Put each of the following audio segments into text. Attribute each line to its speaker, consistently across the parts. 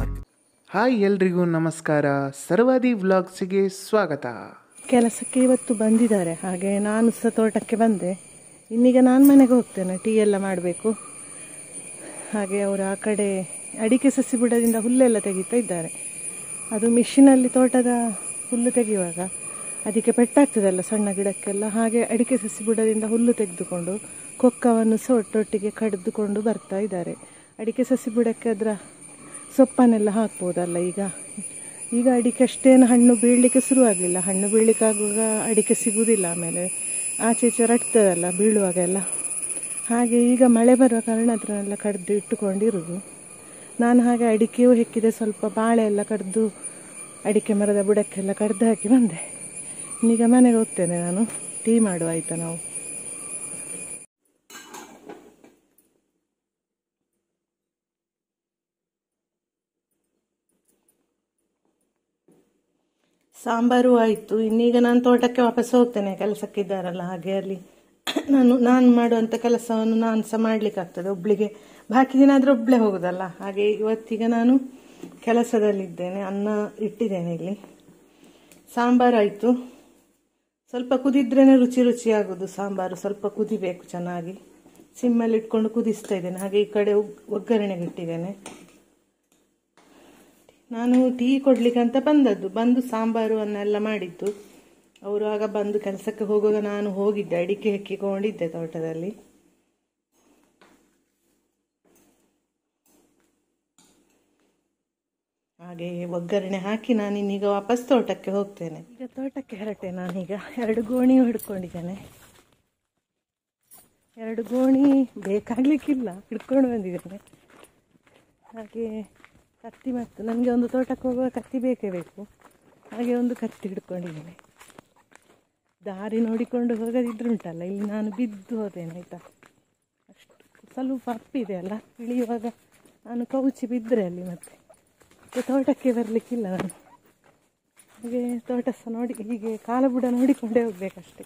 Speaker 1: Hi ಎಲ್ರಿಗೂ ನಮಸ್ಕಾರ ಸರ್ವಾದಿ ವ್ಲಾಗ್ಸಿಗೆ ಸ್ವಾಗತ
Speaker 2: ಕೆಲಸಕ್ಕೆ ಇವತ್ತು ಬಂದಿದ್ದಾರೆ ಹಾಗೆ ನಾನು ಸಹ ತೋಟಕ್ಕೆ ಬಂದೆ ಇನ್ನೀಗ ನಾನು ಮನೆಗೆ ಹೋಗ್ತೇನೆ ಟೀ ಎಲ್ಲ ಮಾಡಬೇಕು ಹಾಗೆ ಅವರು ಆ ಕಡೆ ಅಡಿಕೆ ಸಸಿ ಬುಡದಿಂದ ಹುಲ್ಲೆಲ್ಲ ತೆಗಿತಾ ಇದ್ದಾರೆ ಅದು ಮಿಷಿನಲ್ಲಿ ತೋಟದ ಹುಲ್ಲು ತೆಗೆಯುವಾಗ ಅದಕ್ಕೆ ಪೆಟ್ಟಾಗ್ತದಲ್ಲ ಸಣ್ಣ ಗಿಡಕ್ಕೆಲ್ಲ ಹಾಗೆ ಅಡಿಕೆ ಸಸಿ ಬುಡದಿಂದ ಹುಲ್ಲು ತೆಗೆದುಕೊಂಡು ಕೊಕ್ಕವನ್ನು ಸಹ ಒಟ್ಟೊಟ್ಟಿಗೆ ಕಡಿದುಕೊಂಡು ಬರ್ತಾ ಇದ್ದಾರೆ ಅಡಿಕೆ ಸಸಿ ಬುಡಕ್ಕೆ ಅದರ ಸೊಪ್ಪನ್ನೆಲ್ಲ ಹಾಕ್ಬೋದಲ್ಲ ಈಗ ಈಗ ಅಡಿಕೆ ಅಷ್ಟೇನು ಹಣ್ಣು ಬೀಳಲಿಕ್ಕೆ ಶುರುವಾಗಲಿಲ್ಲ ಹಣ್ಣು ಬೀಳಲಿಕ್ಕಾಗುವಾಗ ಅಡಿಕೆ ಸಿಗುವುದಿಲ್ಲ ಆಮೇಲೆ ಆಚೆ ಈಚೆ ರಟ್ತದಲ್ಲ ಬೀಳುವಾಗೆಲ್ಲ ಹಾಗೆ ಈಗ ಮಳೆ ಬರುವ ಕಾರಣ ಅದನ್ನೆಲ್ಲ ಕಡ್ದು ಇಟ್ಟುಕೊಂಡಿರೋದು ನಾನು ಹಾಗೆ ಅಡಿಕೆಯೂ ಹೆಕ್ಕಿದೆ ಸ್ವಲ್ಪ ಬಾಳೆ ಎಲ್ಲ ಕಡ್ದು ಅಡಿಕೆ ಮರದ ಬುಡಕ್ಕೆಲ್ಲ ಕಡ್ದು ಹಾಕಿ ಬಂದೆ ಇನ್ನೀಗ ಮನೆಗೆ ಹೋಗ್ತೇನೆ ನಾನು ಟೀ ಮಾಡುವ ಆಯಿತಾ ನಾವು ಸಾಂಬಾರು ಆಯಿತು ಇನ್ನೀಗ ನಾನು ತೋಟಕ್ಕೆ ವಾಪಸ್ ಹೋಗ್ತೇನೆ ಕೆಲಸಕ್ಕಿದ್ದಾರಲ್ಲ ಹಾಗೆ ಅಲ್ಲಿ ನಾನು ನಾನು ಮಾಡುವಂಥ ಕೆಲಸವನ್ನು ನಾನು ಸಹ ಮಾಡಲಿಕ್ಕಾಗ್ತದೆ ಒಬ್ಳಿಗೆ ಬಾಕಿ ದಿನ ಆದರೆ ಒಬ್ಬಳೇ ಹೋಗೋದಲ್ಲ ಹಾಗೆ ಇವತ್ತೀಗ ನಾನು ಕೆಲಸದಲ್ಲಿದ್ದೇನೆ ಅನ್ನ ಇಟ್ಟಿದ್ದೇನೆ ಇಲ್ಲಿ ಸಾಂಬಾರು ಆಯಿತು ಸ್ವಲ್ಪ ಕುದಿದ್ರೇ ರುಚಿ ರುಚಿ ಆಗೋದು ಸಾಂಬಾರು ಸ್ವಲ್ಪ ಕುದಿಬೇಕು ಚೆನ್ನಾಗಿ ಸಿಮ್ಮಲ್ಲಿ ಇಟ್ಕೊಂಡು ಕುದಿಸ್ತಾ ಇದ್ದೇನೆ ಹಾಗೆ ಈ ಕಡೆ ಒಗ್- ಒಗ್ಗರಣೆಗೆ ಇಟ್ಟಿದ್ದೇನೆ ನಾನು ಟೀ ಕೊಡ್ಲಿಕ್ಕೆ ಅಂತ ಬಂದದ್ದು ಬಂದು ಸಾಂಬಾರು ಅನ್ನೆಲ್ಲ ಮಾಡಿದ್ದು ಅವರು ಆಗ ಬಂದು ಕೆಲಸಕ್ಕೆ ಹೋಗುವಾಗ ನಾನು ಹೋಗಿದ್ದೆ ಅಡಿಕೆ ಹೆಕ್ಕಿಕೊಂಡಿದ್ದೆ ತೋಟದಲ್ಲಿ ಹಾಗೆ ಒಗ್ಗರಣೆ ಹಾಕಿ ನಾನು ಇನ್ನೀಗ ವಾಪಸ್ ತೋಟಕ್ಕೆ ಹೋಗ್ತೇನೆ ಈಗ ತೋಟಕ್ಕೆ ಹೊರಟೆ ನಾನೀಗ ಎರಡು ಗೋಣಿ ಹಿಡ್ಕೊಂಡಿದ್ದೇನೆ ಎರಡು ಗೋಣಿ ಬೇಕಾಗ್ಲಿಕ್ಕಿಲ್ಲ ಹಿಡ್ಕೊಂಡು ಬಂದಿದ್ದೇನೆ ಹಾಗೆ ಕತ್ತಿ ಮತ್ತು ನನಗೆ ಒಂದು ತೋಟಕ್ಕೆ ಹೋಗುವ ಕತ್ತಿ ಬೇಕೇ ಬೇಕು ಹಾಗೆ ಒಂದು ಕತ್ತಿ ಹಿಡ್ಕೊಂಡಿದ್ದೇನೆ ದಾರಿ ನೋಡಿಕೊಂಡು ಹೋಗದಿದ್ರೆ ಉಂಟಲ್ಲ ಇಲ್ಲಿ ನಾನು ಬಿದ್ದು ಹೋದೇನೆ ಆಯಿತಾ ಅಷ್ಟು ಸ್ವಲ್ಪ ಅಪ್ಪಿದೆ ಅಲ್ಲ ಇಳಿಯುವಾಗ ನಾನು ಕೌಚಿ ಬಿದ್ದರೆ ಅಲ್ಲಿ ಮತ್ತೆ ಮತ್ತೆ ತೋಟಕ್ಕೆ ಬರಲಿಕ್ಕಿಲ್ಲ ನಾನು ಹಾಗೆ ತೋಟ ಸಹ ನೋಡಿ ಹೀಗೆ ಕಾಲಬುಡ ನೋಡಿಕೊಂಡೇ ಹೋಗ್ಬೇಕಷ್ಟೆ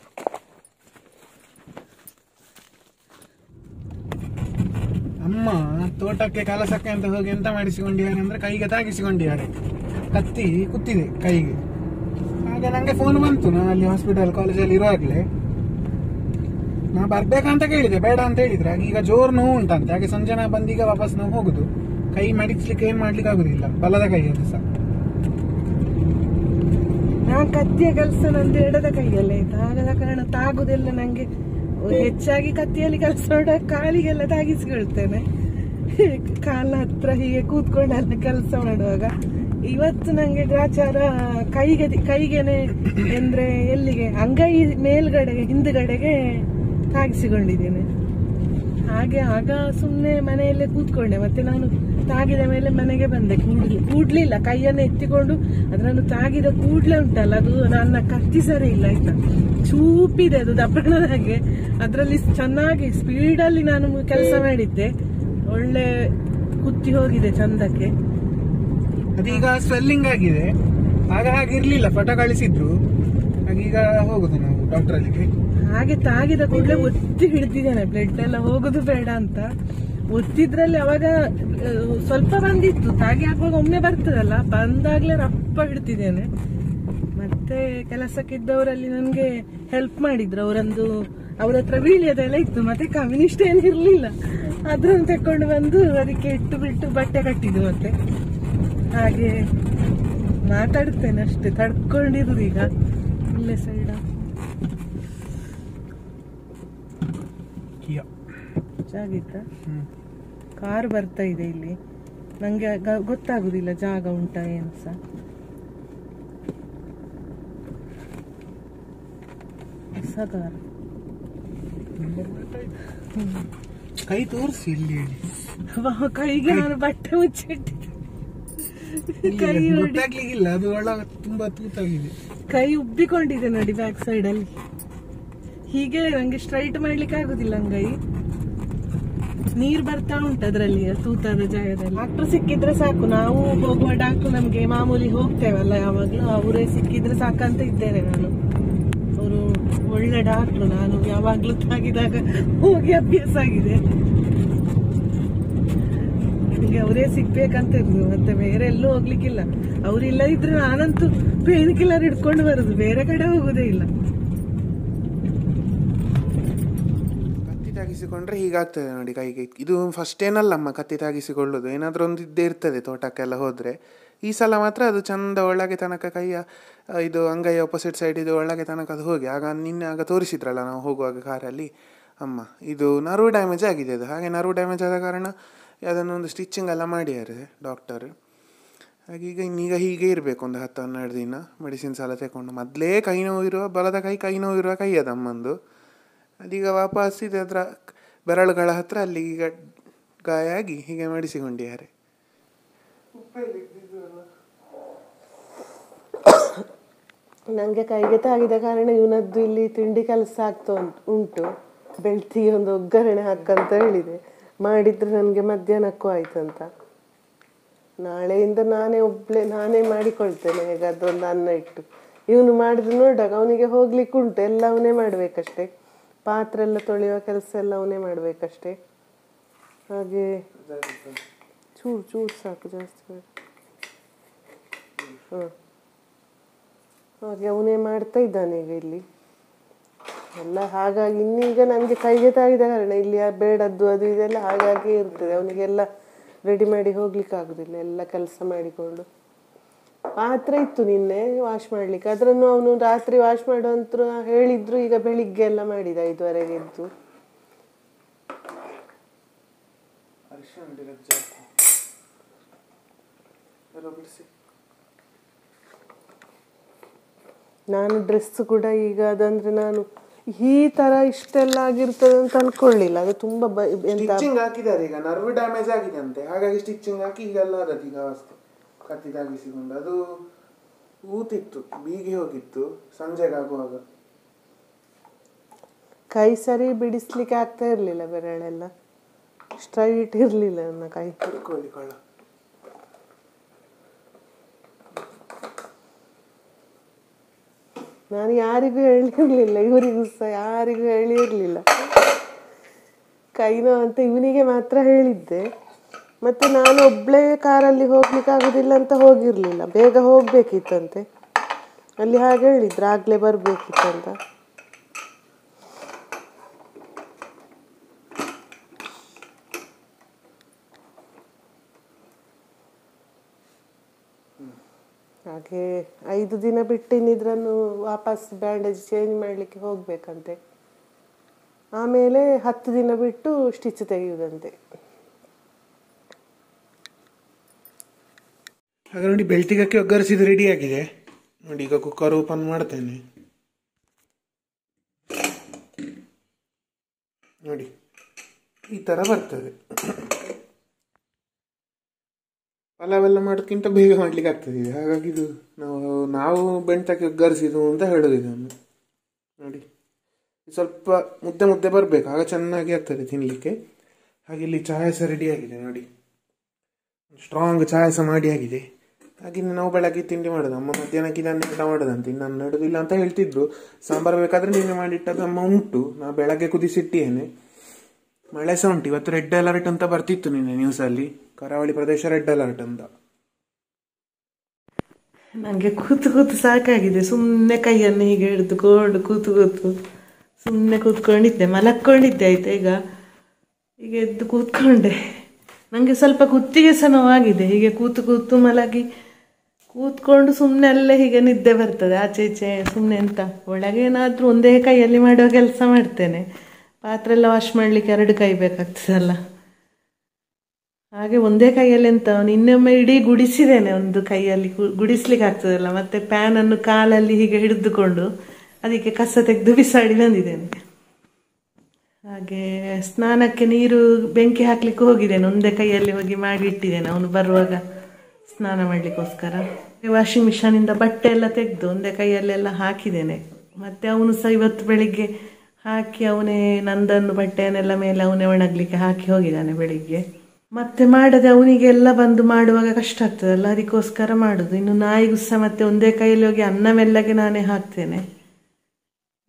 Speaker 1: ಅಮ್ಮ ತೋಟಕ್ಕೆ ಕೆಲಸಕ್ಕೆ ಅಂತ ಹೋಗಿ ಎಂತ ಮಾಡಿಸಿಕೊಂಡಿದ್ದಾರೆ ಅಂದ್ರೆ ಕೈಗೆ ತಾಗಿಸಿಕೊಂಡಿದ್ದಾರೆ ಕತ್ತಿ ಕುತ್ತಿದೆ ಕೈಗೆ ಹಾಗೆ ನಂಗೆ ಫೋನ್ ಬಂತು ನಾನು ಅಲ್ಲಿ ಹಾಸ್ಪಿಟಲ್ ಕಾಲೇಜಲ್ಲಿ ಇರುವಾಗಲೇ ನಾ ಬರ್ಬೇಕಂತ ಕೇಳಿದೆ ಬೇಡ ಅಂತ ಹೇಳಿದ್ರೆ ಹಾಗೆ ಈಗ ಜೋರ್ ನೋವು ಉಂಟಂತೆ ಹಾಗೆ ಸಂಜೆ ನಾ ಬಂದೀಗ ವಾಪಸ್ ನಾವು ಹೋಗುದು ಕೈ ಮಡಿಸ್ಲಿಕ್ಕೆ ಏನ್ ಮಾಡ್ಲಿಕ್ಕೆ ಆಗುದಿಲ್ಲ ಬಲದ ಕೈ ಅದು ಸಹ
Speaker 2: ನಾನು ಕತ್ತಿಯ ಕೆಲಸ ನಂದು ಎಡದ ಕೈಯಲ್ಲೇ ಆಯ್ತು ಆಗದ ಕಾರಣ ತಾಗುದೆಲ್ಲ ನಂಗೆ ಹೆಚ್ಚಾಗಿ ಕತ್ತಿಯಲ್ಲಿ ಕೆಲಸ ಮಾಡ ಕಾಲಿಗೆಲ್ಲ ತಾಗಿಸ್ಕೊಳ್ತೇನೆ ಕಾಲ ಹತ್ರ ಹೀಗೆ ಕೂತ್ಕೊಂಡೆಲ್ಲ ಕೆಲಸ ಮಾಡುವಾಗ ಇವತ್ತು ನಂಗೆ ಗ್ರಾಚಾರ ಕೈಗೆ ಕೈಗೆನೆ ಅಂದ್ರೆ ಎಲ್ಲಿಗೆ ಅಂಗೈ ಮೇಲ್ಗಡೆಗೆ ಹಿಂದ್ಗಡೆಗೆ ತಾಗಿಸಿಕೊಂಡಿದ್ದೇನೆ ಹಾಗೆ ಆಗ ಸುಮ್ಮನೆ ಮನೆಯಲ್ಲೇ ಕೂತ್ಕೊಂಡೆ ಮತ್ತೆ ನಾನು ತಾಗಿದ ಮೇಲೆ ಮನೆಗೆ ಬಂದೆ ಕೂಡ್ಲಿ ಕೂಡ್ಲಿಲ್ಲ ಕೈಯನ್ನು ಎತ್ತಿಕೊಂಡು ಅದನ್ನು ತಾಗಿದ ಕೂಡ್ಲೆ ಉಂಟಲ್ಲ ಅದು ನನ್ನ ಕತ್ತಿ ಸರಿ ಇಲ್ಲ ಆಯ್ತಾ ಚೂಪಿದೆ ಅದು ದಪ್ಪಣದ ಹಾಗೆ ಅದರಲ್ಲಿ ಚೆನ್ನಾಗಿ ಸ್ಪೀಡಲ್ಲಿ ನಾನು ಕೆಲಸ ಮಾಡಿದ್ದೆ ಒಳ್ಳೆ ಕುತ್ತಿ ಹೋಗಿದೆ ಚಂದಕ್ಕೆ
Speaker 1: ಅದೀಗ ಸ್ವೆಲ್ಲಿಂಗ್ ಆಗಿದೆ ಆಗ ಹಾಗೆ ಇರ್ಲಿಲ್ಲ ಪಟ ಕಳಿಸಿದ್ರು ಹಾಗೀಗ ಹೋಗುದು ನಾವು ಡಾಕ್ಟರ್ ಅಲ್ಲಿಗೆ
Speaker 2: ಹಾಗೆ ತಾಗಿದ ಕೂಡಲೇ ಒತ್ತಿ ಹಿಡ್ದಿದ್ದೇನೆ ಬ್ಲಡ್ ಎಲ್ಲ ಹೋಗುದು ಬೇಡ ಅಂತ ಒತ್ತಿದ್ರಲ್ಲಿ ಅವಾಗ ಆ, ಸ್ವಲ್ಪ ಬಂದಿತ್ತು ತಾಗಿ ಹಾಕುವಾಗ ಒಮ್ಮೆ ಬರ್ತದಲ್ಲ ಬಂದಾಗ್ಲೇ ರಪ್ಪ ಹಿಡ್ತಿದ್ದೇನೆ ಮತ್ತೆ ಕೆಲಸಕ್ಕಿದ್ದವರಲ್ಲಿ ನನಗೆ ಹೆಲ್ಪ್ ಮಾಡಿದ್ರು ಅವರೊಂದು ಅವ್ರ ಹತ್ರ ವೀಳ್ಯದೆಲ್ಲ ಇತ್ತು ಮತ್ತೆ ಕಮ್ಯುನಿಸ್ಟ್ ಏನು ಇರ್ಲಿಲ್ಲ ಅದ್ರನ್ನು ತಕೊಂಡು ಬಂದು ಅದಕ್ಕೆ ಇಟ್ಟು ಬಿಟ್ಟು ಬಟ್ಟೆ ಕಟ್ಟಿದ್ದು ಮತ್ತೆ ಹಾಗೆ ಮಾತಾಡ್ತೇನೆ ಅಷ್ಟೇ ತಡ್ಕೊಂಡಿರುದು ಈಗ ಇಲ್ಲೇ ಸೈಡ
Speaker 1: ಕಿಯಾ.
Speaker 2: ಜಾಗಿತ್ತ
Speaker 1: ಹ್ಮ್.
Speaker 2: ಕಾರ್ ಬರ್ತಾ ಇದೆ ಇಲ್ಲಿ ನಂಗೆ ಗ- ಗೊತ್ತಾಗುದಿಲ್ಲ ಜಾಗ ಉಂಟಾ ಏನು ಸಹ ಹೊಸ ಕಾರ್
Speaker 1: ಕೈ ತೋರಿಸಿ ಇಲ್ಲಿ ಹೇಳಿ
Speaker 2: ವಾ, ಕೈಗೆ ನಾನು ಬಟ್ಟೆ ಮುಚ್ಚಿಟ್ಟಿದ್ದೆ ಕೈ ನೋಡಿ
Speaker 1: ಗೊತ್ತಾಗ್ಲಿಕ್ಕಿಲ್ಲ ಅದು ಒಳ ತುಂಬಾ ತೂತಾಗಿದೆ
Speaker 2: ಕೈ ಉಬ್ಬಿಕೊಂಡಿದೆ ನೋಡಿ ಬ್ಯಾಕ್ ಸೈಡ್ ಅಲ್ಲಿ ಹೀಗೆ ನಂಗೆ ಸ್ಟ್ರೈಟ್ ಮಾಡ್ಲಿಕ್ಕೆ ಆಗುದಿಲ್ಲ ಅಂಗೈ ನೀರ್ ಬರ್ತಾ ಉಂಟು ಅದ್ರಲ್ಲಿ ತೂತಾದ ಜಾಗದಲ್ಲಿ ಡಾಕ್ಟರ್ ಸಿಕ್ಕಿದ್ರೆ ಸಾಕು ನಾವು ಹೋಗುವ ಡಾಕ್ಟರ್ ನಮ್ಗೆ ಮಾಮೂಲಿ ಹೋಗ್ತೇವಲ್ಲ ಯಾವಾಗ್ಲೂ ಅವರೇ ಸಿಕ್ಕಿದ್ರೆ ಸಾಕಂತ ಇದ್ದೇನೆ ನಾನು ಅವರು ಒಳ್ಳೆ ಡಾಕ್ಟ್ರು ನಾನು ಯಾವಾಗ್ಲೂ ತಾಗಿದಾಗ ಹೋಗಿ ಅಭ್ಯಾಸ ಆಗಿದೆ ನಂಗೆ ಅವರೇ ಸಿಗ್ಬೇಕಂತ ಇರುದು ಮತ್ತೆ ಬೇರೆ ಎಲ್ಲೂ ಹೋಗ್ಲಿಕ್ಕಿಲ್ಲ ಅವ್ರಿಲ್ಲ ಇದ್ರೆ ನಾನಂತೂ ಪೇನ್ ಕಿಲ್ಲರ್ ಹಿಡ್ಕೊಂಡು ಬರುದು ಬೇರೆ ಕಡೆ ಹೋಗುದೇ ಇಲ್ಲ
Speaker 1: ಕತ್ತಿ ತಾಗಿಸಿಕೊಂಡ್ರೆ ಹೀಗಾಗ್ತದೆ ನೋಡಿ ಕೈಗೆ ಇದು ಫಸ್ಟ್ ಏನಲ್ಲಮ್ಮ ಕತ್ತಿ ತಾಗಿಸಿಕೊಳ್ಳೋದು ಏನಾದರೂ ಒಂದು ಇದ್ದೇ ಇರ್ತದೆ ತೋಟಕ್ಕೆಲ್ಲ ಹೋದರೆ ಈ ಸಲ ಮಾತ್ರ ಅದು ಚಂದ ಒಳಗೆ ತನಕ ಕೈಯ ಆ, ಇದು ಅಂಗೈ ಆಪೋಸಿಟ್ ಸೈಡ್ ಇದು ಒಳಗೆ ತನಕ ಅದು ಹೋಗಿ ಆಗ ನಿನ್ನೆ ಆಗ ತೋರಿಸಿದ್ರಲ್ಲ ನಾವು ಹೋಗುವಾಗ ಕಾರಲ್ಲಿ ಅಮ್ಮ ಇದು ನರ್ವ್ ಡ್ಯಾಮೇಜ್ ಆಗಿದೆ ಅದು ಹಾಗೆ ನರ್ವ್ ಡ್ಯಾಮೇಜ್ ಆದ ಕಾರಣ ಅದನ್ನು ಒಂದು ಸ್ಟಿಚಿಂಗ್ ಎಲ್ಲ ಮಾಡಿದ್ದಾರೆ ಡಾಕ್ಟರ್ ಹಾಗೆ ಈಗ ಇನ್ನೀಗ ಹೀಗೆ ಇರಬೇಕು ಒಂದು ಹತ್ತು ಹನ್ನೆರಡು ದಿನ ಮೆಡಿಸಿನ್ಸ್ ಎಲ್ಲ ತಗೊಂಡು ಮೊದಲೇ ಕೈ ನೋವು ಇರುವ ಬಲದ ಕೈ ಕೈ ನೋವು ಇರುವ ಕೈ ಅದಮ್ಮಂದು ಅದೀಗ ವಾಪಸ್ ಇದೆ ಅದರ ಬೆರಳುಗಳ ಹತ್ರ ಅಲ್ಲಿ ಈಗ ಗಾಯ ಆಗಿ ಹೀಗೆ ಮಾಡಿಸಿಕೊಂಡಿದ್ದಾರೆ
Speaker 2: ನಂಗೆ ಕೈಗೆ ತಾಗಿದ ಕಾರಣ ಇವನದ್ದು ಇಲ್ಲಿ ತಿಂಡಿ ಕೆಲಸ ಆಗ್ತಾ ಉಂಟು ಉಂಟು ಬೆಳ್ತಿಗೆ ಒಂದು ಒಗ್ಗರಣೆ ಹಾಕಂತ ಹೇಳಿದೆ ಮಾಡಿದ್ರೆ ನನಗೆ ಮಧ್ಯಾಹ್ನಕ್ಕೂ ಆಯ್ತಂತ ನಾಳೆಯಿಂದ ನಾನೇ ಒಬ್ಳೆ ನಾನೇ ಮಾಡಿಕೊಳ್ತೇನೆ ಈಗ ಅದೊಂದು ಅನ್ನ ಇಟ್ಟು ಇವನು ಮಾಡಿದ್ರೆ ನೋಡಾಗ ಅವನಿಗೆ ಹೋಗ್ಲಿಕ್ಕೆ ಉಂಟು ಎಲ್ಲ ಅವನೇ ಮಾಡ್ಬೇಕಷ್ಟೇ ಪಾತ್ರೆ ಎಲ್ಲ ತೊಳೆಯುವ ಕೆಲಸ ಎಲ್ಲ ಅವನೇ ಮಾಡ್ಬೇಕಷ್ಟೇ ಹಾಗೆ ಚೂರು ಚೂರು ಸಾಕು ಜಾಸ್ತಿ ಬೇಡ ಹಾಂ ಹಾಗೆ ಅವನೇ ಮಾಡ್ತಾ ಇದ್ದಾನೆ ಈಗ ಇಲ್ಲಿ ಎಲ್ಲ ಹಾಗಾಗಿ ಇನ್ನೀಗ ನನಗೆ ಕೈಗೆ ತಾಗಿದ ಕಾರಣ ಇಲ್ಲಿ ಆ ಬೇಡದ್ದು ಅದು ಇದೆಲ್ಲ ಹಾಗಾಗಿ ಇರ್ತದೆ ಅವನಿಗೆಲ್ಲ ರೆಡಿ ಮಾಡಿ ಹೋಗ್ಲಿಕ್ಕೆ ಆಗುದಿಲ್ಲ ಎಲ್ಲ ಕೆಲಸ ಮಾಡಿಕೊಂಡು ಪಾತ್ರೆ ಇತ್ತು ನಿನ್ನೆ ವಾಶ್ ಮಾಡ್ಲಿಕ್ಕೆ ಅದನ್ನು ಅವನು ರಾತ್ರಿ ವಾಶ್ ಮಾಡುವಂತ ಹೇಳಿದ್ರು ಈಗ ಬೆಳಿಗ್ಗೆ ಎಲ್ಲ ಮಾಡಿದ ಐದುವರೆಗೆ ಎದ್ದು ನಾನು ಡ್ರೆಸ್ ಕೂಡ ಈಗ ಅದಂದ್ರೆ ನಾನು ಈ ತರ ಇಷ್ಟೆಲ್ಲ ಆಗಿರ್ತದೆ ಅಂತ ಅನ್ಕೊಳ್ಳಿಲ್ಲ ಅದು ತುಂಬಾ ಬ- ಎಂತ
Speaker 1: ಸ್ಟಿಚಿಂಗ್ ಹಾಕಿದ್ದಾರೆ ಈಗ ನರ್ವ್ ಡ್ಯಾಮೇಜ್ ಆಗಿದೆ ಅಂತೆ ಹಾಗಾಗಿ ಸ್ಟಿಚಿಂಗ್ ಹಾಕಿ ಈಗೆಲ್ಲ ಅದಕ್ಕೆ ಈಗ ಅವಸ್ಥೆ ಕತ್ತಿ ತಾಗಿಸಿಕೊಂಡು ಅದು ಊತಿತ್ತು ಬೀಗಿ ಹೋಗಿತ್ತು ಸಂಜೆಗಾಗುವಾಗ
Speaker 2: ಕೈ ಸರಿ ಬಿಡಿಸ್ಲಿಕ್ಕೆ ಆಗ್ತಾ ಇರ್ಲಿಲ್ಲ ಬೆರಳೆಲ್ಲ ಸ್ಟ್ರೈಟ್ ಇರ್ಲಿಲ್ಲ ನನ್ನ ಕೈ
Speaker 1: ಹಿಡ್ಕೊಳ್ಳಿ ಕಳ್ಳ
Speaker 2: ನಾನು ಯಾರಿಗೂ ಹೇಳಿರ್ಲಿಲ್ಲ ಇವರಿಗೂ ಸಹ ಯಾರಿಗೂ ಹೇಳಿರ್ಲಿಲ್ಲ ಕೈ ನೋವು ಅಂತ ಇವನಿಗೆ ಮಾತ್ರ ಹೇಳಿದ್ದೆ ಮತ್ತೆ ನಾನು ಒಬ್ಳೇ ಕಾರಲ್ಲಿ ಹೋಗ್ಲಿಕ್ಕೆ ಆಗುದಿಲ್ಲ ಅಂತ ಹೋಗಿರ್ಲಿಲ್ಲ ಬೇಗ ಹೋಗ್ಬೇಕಿತ್ತಂತೆ ಅಲ್ಲಿ ಹಾಗೆ ಹೇಳಿದ್ರು ಆಗ್ಲೇ ಬರ್ಬೇಕಿತ್ತಂತ ಹಾಗೆ ಐದು ದಿನ ಬಿಟ್ಟು ಇನ್ನಿದ್ರನ್ನು ವಾಪಸ್ ಬ್ಯಾಂಡೇಜ್ ಚೇಂಜ್ ಮಾಡಲಿಕ್ಕೆ ಹೋಗ್ಬೇಕಂತೆ ಆಮೇಲೆ ಹತ್ತು ದಿನ ಬಿಟ್ಟು ಸ್ಟಿಚ್ ತೆಗೆಯುವುದಂತೆ
Speaker 1: ಹಾಗೆ ನೋಡಿ ಬೆಳ್ತಿಗಕ್ಕೆ ಒಗ್ಗರಿಸಿದ ರೆಡಿ ಆಗಿದೆ ನೋಡಿ ಈಗ ಕುಕ್ಕರ್ ಓಪನ್ ಮಾಡ್ತೇನೆ ನೋಡಿ ಈ ಥರ ಬರ್ತದೆ ಪಲಾವೆಲ್ಲ ಮಾಡೋದಕ್ಕಿಂತ ಬೇಗ ಮಾಡ್ಲಿಕ್ಕೆ ಆಗ್ತದೆ ಇದು ಹಾಗಾಗಿ ಇದು ನಾವು ನಾವು ಬೆಣ್ತಕ್ಕೆ ಒಗ್ಗರಿಸಿದ್ದು ಅಂತ ಹೇಳೋದು ಇದನ್ನು ನೋಡಿ ಸ್ವಲ್ಪ ಮುದ್ದೆ ಮುದ್ದೆ ಬರಬೇಕು ಆಗ ಚೆನ್ನಾಗಿ ಆಗ್ತದೆ ತಿನ್ನಲಿಕ್ಕೆ ಹಾಗೆ ಇಲ್ಲಿ ಚಹಾ ಸಹ ರೆಡಿ ಆಗಿದೆ ನೋಡಿ ಸ್ಟ್ರಾಂಗ್ ಚಹಾ ಸಹ ಮಾಡಿ ಆಗಿದೆ ಹಾಗೆ ಇನ್ನು ನಾವು ಬೆಳಗ್ಗೆ ತಿಂಡಿ ಮಾಡೋದು ಅಮ್ಮ ಮಧ್ಯಾಹ್ನಕ್ಕೆ ಇದನ್ನೇ ಊಟ ಮಾಡೋದಂತೆ ಇನ್ನು ನಾನು ನಡುದಿಲ್ಲ ಅಂತ ಹೇಳ್ತಿದ್ರು ಸಾಂಬಾರು ಬೇಕಾದ್ರೆ ನಿನ್ನೆ ಮಾಡಿಟ್ಟದ್ದು ಅಮ್ಮ ಉಂಟು ನಾ ಬೆಳಗ್ಗೆ ಕುದಿಸಿಟ್ಟಿದ್ದೇನೆ ಮಳೆ ಸಹ ಉಂಟು ಇವತ್ತು ರೆಡ್ ಅಲರ್ಟ್ ಅಂತ ಬರ್ತಿತ್ತು ನಿನ್ನೆ ನ್ಯೂಸಲ್ಲಿ ಕರಾವಳಿ ಪ್ರದೇಶ ರೆಡ್ ಅಲರ್ಟ್ ಅಂತ
Speaker 2: ನನಗೆ ಕೂತು ಕೂತು ಸಾಕಾಗಿದೆ ಸುಮ್ಮನೆ ಕೈಯನ್ನು ಹೀಗೆ ಹಿಡಿದುಕೊಂಡು ಕೂತು ಕೂತು ಸುಮ್ಮನೆ ಕೂತ್ಕೊಂಡಿದ್ದೆ ಮಲಕ್ಕೊಂಡಿದ್ದೆ ಆಯ್ತಾ ಈಗ ಈಗ ಎದ್ದು ಕೂತ್ಕೊಂಡೆ ನನಗೆ ಸ್ವಲ್ಪ ಕುತ್ತಿಗೆ ಸಹ ನೋವಾಗಿದೆ ಹೀಗೆ ಕೂತು ಕೂತು ಮಲಗಿ ಕೂತ್ಕೊಂಡು ಸುಮ್ಮನೆ ಅಲ್ಲೇ ಹೀಗೆ ನಿದ್ದೆ ಬರ್ತದೆ ಆಚೆ ಈಚೆ ಸುಮ್ಮನೆ ಎಂತ ಒಳಗೆ ಏನಾದರೂ ಒಂದೇ ಕೈಯಲ್ಲಿ ಮಾಡುವ ಕೆಲಸ ಮಾಡ್ತೇನೆ ಪಾತ್ರೆ ಎಲ್ಲ ವಾಶ್ ಮಾಡಲಿಕ್ಕೆ ಎರಡು ಕೈ ಬೇಕಾಗ್ತದಲ್ಲ ಹಾಗೆ ಒಂದೇ ಕೈಯಲ್ಲಿ ಎಂತ ನಿನ್ನೆೊಮ್ಮೆ ಇಡೀ ಗುಡಿಸಿದ್ದೇನೆ ಒಂದು ಕೈಯಲ್ಲಿ ಗು- ಗುಡಿಸ್ಲಿಕ್ಕೆ ಆಗ್ತದಲ್ಲ ಮತ್ತೆ ಪ್ಯಾನ್ ಅನ್ನು ಕಾಲಲ್ಲಿ ಹೀಗೆ ಹಿಡಿದುಕೊಂಡು ಅದಕ್ಕೆ ಕಸ ತೆಗೆದು ಬಿಸಾಡಿ ಬಂದಿದ್ದೇನೆ ಹಾಗೆ ಸ್ನಾನಕ್ಕೆ ನೀರು ಬೆಂಕಿ ಹಾಕ್ಲಿಕ್ಕೆ ಹೋಗಿದ್ದೇನೆ ಒಂದೇ ಕೈಯಲ್ಲಿ ಹೋಗಿ ಮಾಡಿ ಇಟ್ಟಿದ್ದೇನೆ ಅವನು ಬರುವಾಗ ಸ್ನಾನ ಮಾಡ್ಲಿಕ್ಕೋಸ್ಕರ ವಾಷಿಂಗ್ ಮಿಷನಿಂದ ಬಟ್ಟೆ ಎಲ್ಲ ತೆಗೆದು ಒಂದೇ ಕೈಯಲ್ಲೆಲ್ಲ ಹಾಕಿದ್ದೇನೆ ಮತ್ತೆ ಅವನು ಸಹ ಇವತ್ತು ಬೆಳಿಗ್ಗೆ ಹಾಕಿ ಅವನೇ ನಂದನ್ನು ಬಟ್ಟೆಯನ್ನೆಲ್ಲ ಮೇಲೆ ಅವನೇ ಒಣಗ್ಲಿಕ್ಕೆ ಹಾಕಿ ಹೋಗಿದ್ದಾನೆ ಬೆಳಿಗ್ಗೆ ಮತ್ತೆ ಮಾಡದೆ ಅವನಿಗೆಲ್ಲ ಬಂದು ಮಾಡುವಾಗ ಕಷ್ಟ ಆಗ್ತದಲ್ಲ ಅದಕ್ಕೋಸ್ಕರ ಮಾಡುದು ಇನ್ನು ನಾಯಿಗೂ ಸಹ ಮತ್ತೆ ಒಂದೇ ಕೈಯಲ್ಲಿ ಹೋಗಿ ಅನ್ನ ಮೆಲ್ಲಗೆ ನಾನೇ ಹಾಕ್ತೇನೆ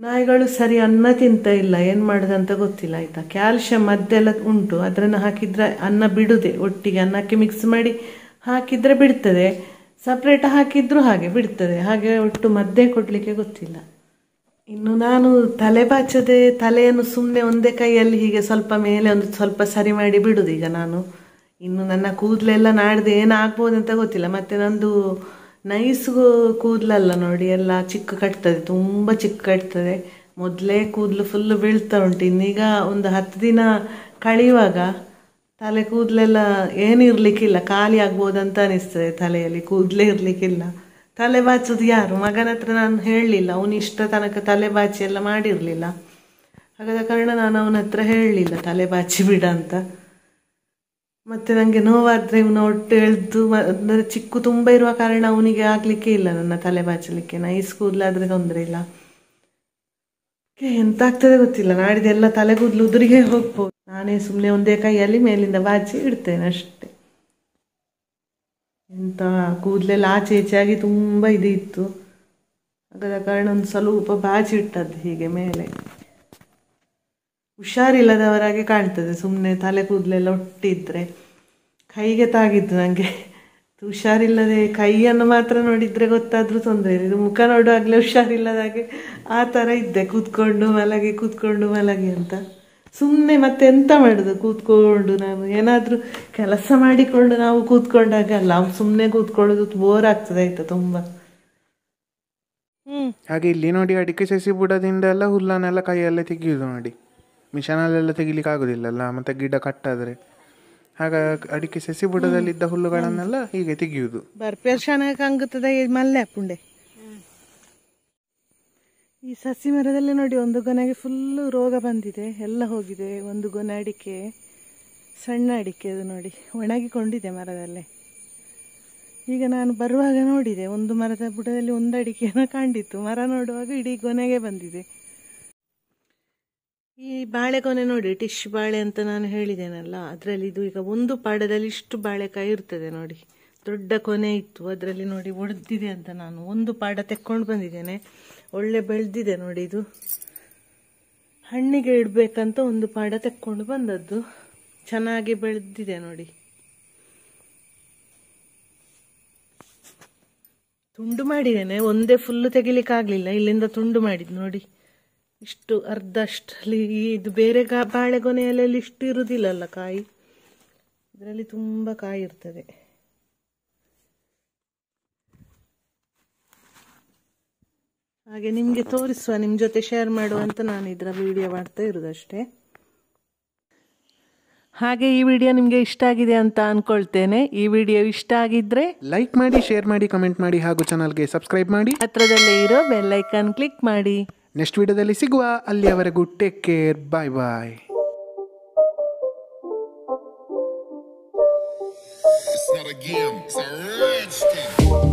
Speaker 2: ನಾಯಿಗಳು ಸರಿ ಅನ್ನ ತಿಂತ ಇಲ್ಲ ಏನು ಮಾಡೋದಂತ ಗೊತ್ತಿಲ್ಲ ಆಯ್ತಾ ಕ್ಯಾಲ್ಶಿಯಂ ಮದ್ದೆಲ್ಲ ಉಂಟು ಅದನ್ನು ಹಾಕಿದ್ರೆ ಅನ್ನ ಬಿಡುದೆ ಒಟ್ಟಿಗೆ ಅನ್ನಕ್ಕೆ ಮಿಕ್ಸ್ ಮಾಡಿ ಹಾಕಿದ್ರೆ ಬಿಡ್ತದೆ ಸಪ್ರೇಟ್ ಹಾಕಿದ್ರು ಹಾಗೆ ಬಿಡ್ತದೆ ಹಾಗೆ ಒಟ್ಟು ಮದ್ದೇ ಕೊಡಲಿಕ್ಕೆ ಗೊತ್ತಿಲ್ಲ ಇನ್ನು ನಾನು ತಲೆ ಬಾಚದೆ ತಲೆಯನ್ನು ಸುಮ್ಮನೆ ಒಂದೇ ಕೈಯಲ್ಲಿ ಹೀಗೆ ಸ್ವಲ್ಪ ಮೇಲೆ ಒಂದು ಸ್ವಲ್ಪ ಸರಿ ಮಾಡಿ ಬಿಡುದು ಈಗ ನಾನು ಇನ್ನು ನನ್ನ ಕೂದಲೆಲ್ಲ ನಾಡ್ದು ಏನಾಗ್ಬೋದು ಅಂತ ಗೊತ್ತಿಲ್ಲ ಮತ್ತೆ ನಂದು ನೈಸ್ ಕೂದಲಲ್ಲ ನೋಡಿ ಎಲ್ಲ ಚಿಕ್ಕ ಕಟ್ತದೆ ತುಂಬ ಚಿಕ್ಕ ಕಟ್ತದೆ ಮೊದಲೇ ಕೂದಲು ಫುಲ್ಲು ಬೀಳ್ತಾ ಉಂಟು ಇನ್ನೀಗ ಒಂದು ಹತ್ತು ದಿನ ಕಳೆಯುವಾಗ ತಲೆ ಕೂದಲೆಲ್ಲ ಏನು ಇರ್ಲಿಕ್ಕಿಲ್ಲ ಖಾಲಿ ಆಗ್ಬೋದಂತ ಅನಿಸ್ತದೆ ತಲೆಯಲ್ಲಿ ಕೂದಲೇ ಇರ್ಲಿಕ್ಕಿಲ್ಲ ತಲೆ ಬಾಚೋದು ಯಾರು ಮಗನ ಹತ್ರ ನಾನು ಹೇಳಲಿಲ್ಲ ಅವನು ಇಷ್ಟ ತನಕ ತಲೆ ಬಾಚಿ ಎಲ್ಲ ಮಾಡಿರಲಿಲ್ಲ ಹಾಗಾದ ಕಾರಣ ನಾನು ಅವನ ಹತ್ರ ಹೇಳಲಿಲ್ಲ ತಲೆ ಬಾಚಿ ಬಿಡ ಅಂತ ಮತ್ತೆ ನನಗೆ ನೋವಾದರೆ ಇವನು ಒಟ್ಟು ಎಳ್ದು ಅಂದರೆ ಚಿಕ್ಕು ತುಂಬ ಇರುವ ಕಾರಣ ಅವನಿಗೆ ಆಗಲಿಕ್ಕೆ ಇಲ್ಲ ನನ್ನ ತಲೆ ಬಾಚಲಿಕ್ಕೆ ನೈಸ್ ಕೂದಲಾದ್ರೆ ತೊಂದರೆ ಇಲ್ಲ ಕೆ, ಎಂತ ಆಗ್ತದೆ ಗೊತ್ತಿಲ್ಲ ನಾಡಿದೆಲ್ಲ ತಲೆ ಕೂದಲು ಉದುರಿಗೆ ಹೋಗ್ಬೋದು ನಾನೇ ಸುಮ್ಮನೆ ಒಂದೇ ಕೈಯಲ್ಲಿ ಮೇಲಿಂದ ಬಾಚಿ ಇಡ್ತೇನೆ ಅಷ್ಟೇ ಎಂತ ಕೂದಲೆಲ್ಲ ಆಚೆ ಈಚೆ ಆಗಿ ತುಂಬ ಇದು ಇತ್ತು ಅದರ ಕಾರಣ ಒಂದು ಸ್ವಲ್ಪ ಬಾಚಿ ಇಟ್ಟದ್ದು ಹೀಗೆ ಮೇಲೆ ಹುಷಾರಿಲ್ಲದವರಾಗೆ ಕಾಣ್ತದೆ ಸುಮ್ಮನೆ ತಲೆ ಕೂದಲೆಲ್ಲ ಒಟ್ಟಿದ್ರೆ ಕೈಗೆ ತಾಗಿದ್ದು ನನಗೆ ಹುಷಾರಿಲ್ಲದೆ ಕೈಯನ್ನು ಮಾತ್ರ ನೋಡಿದ್ರೆ ಗೊತ್ತಾದ್ರೂ ತೊಂದರೆ ಇಲ್ಲ ಇದು ಮುಖ ನೋಡುವಾಗಲೇ ಹುಷಾರಿಲ್ಲದಾಗೆ ಆ ಥರ ಇದ್ದೆ ಕೂತ್ಕೊಂಡು ಮಲಗಿ ಕೂತ್ಕೊಂಡು ಮಲಗಿ ಅಂತ ಸುಮ್ಮನೆ ಮತ್ತೆ ಎಂತ ಮಾಡುದು ಕೂತ್ಕೊಂಡು ನಾನು ಏನಾದರೂ ಕೆಲಸ ಮಾಡಿಕೊಂಡು ನಾವು ಕೂತ್ಕೊಂಡಾಗ ಅಲ್ಲ ಸುಮ್ಮನೆ ಕೂತ್ಕೊಳ್ಳೋದು ಬೋರ್ ಆಗ್ತದೆ ಆಯ್ತಾ ತುಂಬ ಹ್ಞೂ
Speaker 1: ಹಾಗೆ ಇಲ್ಲಿ ನೋಡಿ ಅಡಿಕೆ ಸಸಿ ಬುಡದಿಂದ ಎಲ್ಲ ಹುಲ್ಲನ್ನೆಲ್ಲ ಕೈಯಲ್ಲೇ ತೆಗೆಯುವುದು ನೋಡಿ ಮಿಷನಲ್ಲೆಲ್ಲ ತೆಗಿಲಿಕ್ಕೆ ಆಗೋದಿಲ್ಲಲ್ಲ ಮತ್ತೆ ಗಿಡ ಕಟ್ಟಾದ್ರೆ ಆಗ ಅಡಿಕೆ ಸಸಿ ಬುಡದಲ್ಲಿದ್ದ ಹುಲ್ಲುಗಳನ್ನೆಲ್ಲ ಹೀಗೆ ತೆಗೆಯುವುದು
Speaker 2: ಬರ್ಪೇರ್ ಚೆನ್ನಾಗಿ ಕಂಗುತ್ತದೆ ಈ ಮಲ್ಲೆ ಪುಂಡೆ ಈ ಸಸಿ ಮರದಲ್ಲಿ ನೋಡಿ ಒಂದು ಗೊನೆಗೆ ಫುಲ್ಲು ರೋಗ ಬಂದಿದೆ ಎಲ್ಲ ಹೋಗಿದೆ ಒಂದು ಗೊನೆ ಅಡಿಕೆ ಸಣ್ಣ ಅಡಿಕೆ ಅದು ನೋಡಿ ಒಣಗಿಕೊಂಡಿದೆ ಮರದಲ್ಲೇ ಈಗ ನಾನು ಬರುವಾಗ ನೋಡಿದೆ ಒಂದು ಮರದ ಬುಡದಲ್ಲಿ ಒಂದು ಅಡಿಕೆಯನ್ನು ಕಂಡಿತ್ತು ಮರ ನೋಡುವಾಗ ಇಡೀ ಗೊನೆಗೆ ಬಂದಿದೆ ಈ ಬಾಳೆಗೊನೆ ನೋಡಿ ಟಿಶ್ ಬಾಳೆ ಅಂತ ನಾನು ಹೇಳಿದ್ದೇನಲ್ಲ ಅದರಲ್ಲಿ ಇದು ಈಗ ಒಂದು ಪಾಡದಲ್ಲಿ ಇಷ್ಟು ಬಾಳೆಕಾಯಿ ಇರ್ತದೆ ನೋಡಿ ದೊಡ್ಡ ಕೊನೆ ಇತ್ತು ಅದರಲ್ಲಿ ನೋಡಿ ಒಡೆದಿದೆ ಅಂತ ನಾನು ಒಂದು ಪಾಡ ತೆಕ್ಕೊಂಡು ಬಂದಿದ್ದೇನೆ ಒಳ್ಳೆ ಬೆಳೆದಿದೆ ನೋಡಿ ಇದು ಹಣ್ಣಿಗೆ ಇಡಬೇಕಂತ ಒಂದು ಪಾಡ ತೆಕ್ಕೊಂಡು ಬಂದದ್ದು ಚೆನ್ನಾಗಿ ಬೆಳೆದಿದೆ ನೋಡಿ ತುಂಡು ಮಾಡಿದ್ದೇನೆ ಒಂದೇ ಫುಲ್ಲು ತೆಗಿಲಿಕ್ಕಾಗಲಿಲ್ಲ ಇಲ್ಲಿಂದ ತುಂಡು ಮಾಡಿದ್ದು ನೋಡಿ ಇಷ್ಟು ಅರ್ಧ ಅಷ್ಟರಲ್ಲಿ ಇದು ಬೇರೆ ಗಾ ಬಾಳೆಗೊನೆಯಲ್ಲಿ ಇಷ್ಟು ಇರುವುದಿಲ್ಲಲ್ಲ ಕಾಯಿ ಇದರಲ್ಲಿ ತುಂಬ ಕಾಯಿ ಇರ್ತದೆ ಹಾಗೆ ನಿಮಗೆ ತೋರಿಸುವ ನಿಮ್ಮ ಜೊತೆ ಶೇರ್ ಮಾಡುವ ಅಂತ ನಾನು ಇದರ ವಿಡಿಯೋ ಮಾಡ್ತಾ ಇರೋದಷ್ಟೇ ಹಾಗೆ ಈ ವಿಡಿಯೋ ನಿಮಗೆ ಇಷ್ಟ ಆಗಿದೆ ಅಂತ ಅಂದ್ಕೊಳ್ತೇನೆ ಈ ವಿಡಿಯೋ ಇಷ್ಟ ಆಗಿದ್ರೆ
Speaker 1: ಲೈಕ್ ಮಾಡಿ ಶೇರ್ ಮಾಡಿ ಕಮೆಂಟ್ ಮಾಡಿ ಹಾಗೂ ಚಾನಲ್ಗೆ ಸಬ್ಸ್ಕ್ರೈಬ್ ಮಾಡಿ
Speaker 2: ಹತ್ರದಲ್ಲೇ ಇರೋ ಬೆಲ್ ಐಕಾನ್ ಕ್ಲಿಕ್ ಮಾಡಿ
Speaker 1: ನೆಕ್ಸ್ಟ್ ವಿಡಿಯೋದಲ್ಲಿ ಸಿಗುವ ಅಲ್ಲಿಯವರೆಗೂ take care bye bye
Speaker 3: It's not a game, it's a rich thing.